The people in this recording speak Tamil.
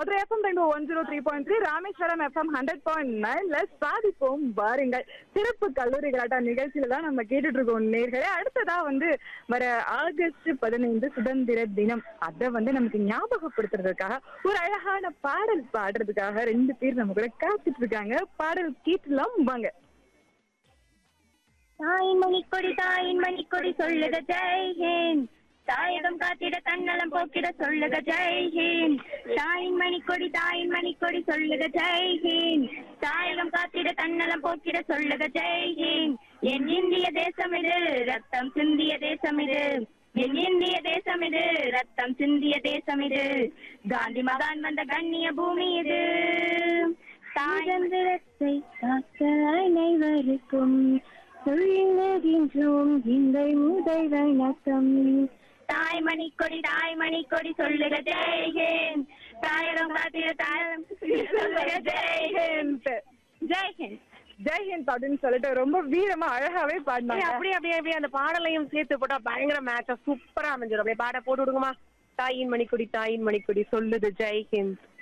மதுரை எஃப்எம் ரெண்டு one zero three point three Rameswaram FM hundred point நைன்ல சாதிப்போம் வாருங்கள் சிறப்பு கல்லூரி கலாட்டா நிகழ்ச்சியில தான் நம்ம கேட்டுட்டு இருக்கோம் நேர்களே அடுத்ததா வந்து வர ஆகஸ்ட் பதினைந்து சுதந்திர தினம் அதை வந்து நமக்கு ஞாபகப்படுத்துறதுக்காக ஒரு அழகான பாடல் பாடுறதுக்காக ரெண்டு பேர் நம்ம கூட காத்துட்டு இருக்காங்க பாடல் கேட்டுலாம் வாங்க தாயின் மணிக்கொடி தாயின் மணிக்கொடி சொல்லுக ஜெய் ஹிந்த் தாயகம் காத்திட தன்னலம் போக்கிட சொல்லுக ஜெய் ஹிந்த் தாயின் மணிக்கொடி தாயின் மணிக்கொடி சொல்லுக ஜெய் ஹிந்த் தாயகம் காத்திட தன்னலம் போக்கிட சொல்லுக ஜெய் ஹிந்த் என் இந்திய தேசம் இது ரத்தம் சிந்திய தேசம் இது என் இந்திய தேசம் இது ரத்தம் சிந்திய தேசம் இது காந்தி மகான் வந்த கண்ணிய பூமி இது சுதந்திரத்தை காக்க அனைவருக்கும் சொல்லுகின்றோம் எங்கள் முதல் வணக்கம் தாய்மணி கொடி தாய்மணி கொடி சொல்லுக ஜெய்ஹிந்த் தாயகம் காத்திர தாயம் சொல்லுக ஜெய்ஹிந்த் ஜெய்ஹிந்த் ஜெய்ஹிந்த் அப்படின்னு சொல்லிட்டு ரொம்ப வீரமா அழகாவே அப்படியே பாடினாங்க அப்படியே அப்படியே அப்படியே அந்த பாடலையும் சேர்த்து போட்டா பயங்கர மேட்சா சூப்பரா அமைஞ்சிடும் அப்படியே பாட போட்டு விடுங்கம்மா தாயின் மணிக்கொடி தாயின் மணிக்கொடி சொல்லுது ஜெய் ஹிந்த்